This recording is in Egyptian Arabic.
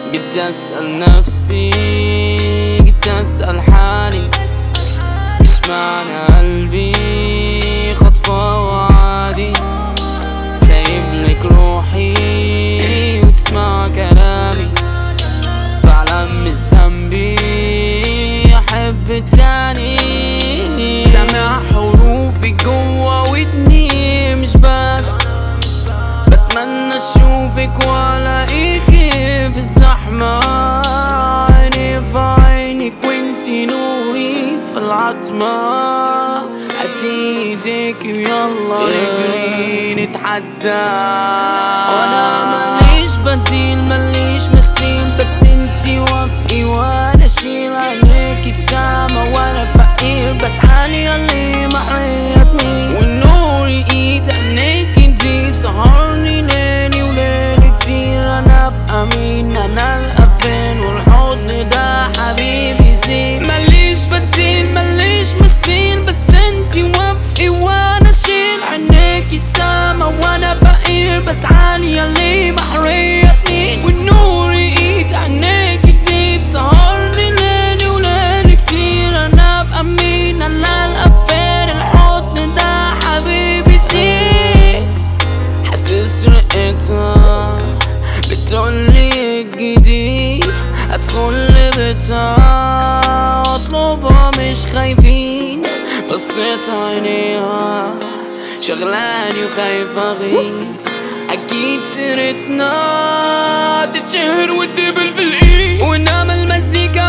قد أسأل نفسي قد أسأل حالي إيش معنى قلبي خطفة وعادي سايب لك روحي وتسمع كلامي فعلا مش ذنبي أحب التاني سامع حروفي جوا ودني مش بقدر بتمنى اشوفك والاقيكي في الزحمة عيني في عينك وانتي نوري في العتمة هاتي ايديك ويلا نجري نتحدى وانا ماليش بديل ماليش مثيل بس انتي وافقي وانا اشيل عليكي السما وانا فقير بس حالي اللي محيطني والنور ايد عينيكي دي سهرني ليلي وليلي كتير انا ابقى مين انا القفين والحضن ده حبيبي زين ماليش بديل ماليش مثيل بس انتي وافقي وانا اشيل عينيكي السما وانا فقير بس عالية اللي محريتني والنور ايد عينيكي دي بسهرني ليلي وليلي كتير انا ابقى مين انا القفين الحضن ده حبيبي زين حاسس رقتها بتقولي الجديد ادخل لبيتها اطلبها مش خايفين بصيت عينيها شغلاني وخايف اغيب اكيد سيرتنا تتشهر والدبل في الايد ونعمل مزيكا